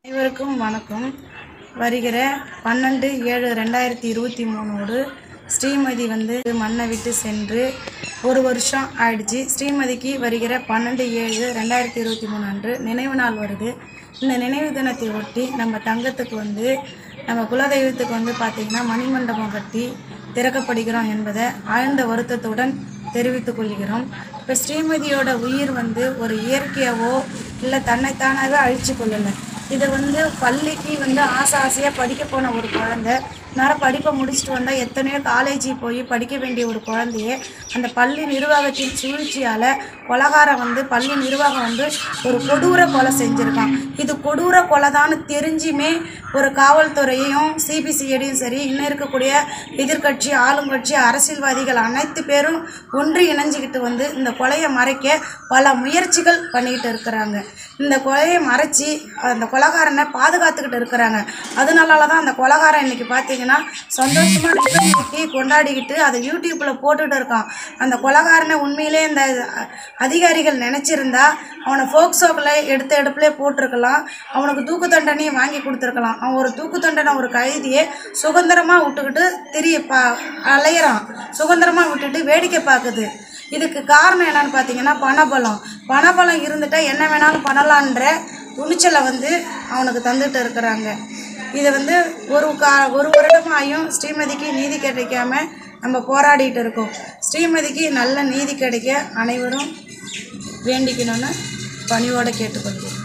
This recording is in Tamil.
அனைவருக்கும் வணக்கம் வருகிற பன்னெண்டு ஏழு ரெண்டாயிரத்தி இருபத்தி மூணோடு ஸ்ரீமதி வந்து மண்ணை விட்டு சென்று ஒரு வருஷம் ஆயிடுச்சு ஸ்ரீமதிக்கு வருகிற பன்னெண்டு ஏழு ரெண்டாயிரத்தி இருபத்தி மூணு அன்று நினைவு நாள் வருது இந்த நினைவு தினத்தை ஒட்டி நம்ம தங்கத்துக்கு வந்து நம்ம குலதெய்வத்துக்கு வந்து பார்த்திங்கன்னா மணிமண்டபம் கட்டி திறக்கப்படுகிறோம் என்பதை ஆழ்ந்த வருத்தத்துடன் தெரிவித்துக் கொள்கிறோம் இப்போ ஸ்ரீமதியோட உயிர் வந்து ஒரு இயற்கையாவோ இல்லை தன்னைத்தானாகவே அழிச்சு கொள்ளலை இது வந்து பள்ளிக்கு வந்து ஆசை ஆசையாக படிக்க போன ஒரு குழந்தை நேரம் படிப்பை முடிச்சுட்டு வந்தால் எத்தனையோ காலேஜ் போய் படிக்க வேண்டிய ஒரு குழந்தைய அந்த பள்ளி நிர்வாகத்தின் சூழ்ச்சியால் கொலகாரம் வந்து பள்ளி நிர்வாகம் வந்து ஒரு கொடூர கொலை செஞ்சுருக்கான் இது கொடூர கொலைதான்னு தெரிஞ்சுமே ஒரு காவல்துறையையும் சிபிசிஐடியும் சரி இன்னும் இருக்கக்கூடிய எதிர்க்கட்சி ஆளுங்கட்சி அரசியல்வாதிகள் அனைத்து பேரும் ஒன்று இணைஞ்சிக்கிட்டு வந்து இந்த கொலையை மறைக்க பல முயற்சிகள் பண்ணிக்கிட்டு இருக்கிறாங்க இந்த கொலையை மறைச்சி அந்த கொலகாரனை பாதுகாத்துக்கிட்டு இருக்கிறாங்க அதனால தான் அந்த கொலகாரன் இன்னைக்கு பார்த்தீங்கன்னா சந்தோஷமாக ரிட்டர்ன் கட்டி கொண்டாடிக்கிட்டு அதை யூடியூப்பில் போட்டுட்டு இருக்கான் அந்த கொலகாரனை உண்மையிலே இந்த அதிகாரிகள் நினச்சிருந்தா அவனை ஃபோக்ஸோக்கில் எடுத்த எடுப்புலேயே போட்டிருக்கலாம் அவனுக்கு தூக்கு தண்டனையும் வாங்கி கொடுத்துருக்கலாம் அவன் ஒரு தூக்கு தண்டனை ஒரு கைதியை சுதந்திரமாக விட்டுக்கிட்டு திரிய பா அலையிறான் சுதந்திரமாக விட்டுட்டு வேடிக்கை பார்க்குது இதுக்கு காரணம் என்னன்னு பார்த்தீங்கன்னா பணபலம் பணபலம் இருந்துட்டா என்ன வேணாலும் பண்ணலான்ற துணிச்சலை வந்து அவனுக்கு தந்துட்டு இருக்கிறாங்க இதை வந்து ஒரு கா ஒரு வருடமாயும் ஸ்ரீமதிக்கு நீதி கிடைக்காம நம்ம போராடிட்டு இருக்கோம் ஸ்ரீமதிக்கு நல்ல நீதி கிடைக்க அனைவரும் வேண்டிக்கணும்னு பணிவோடு கேட்டுக்கொள்கிறேன்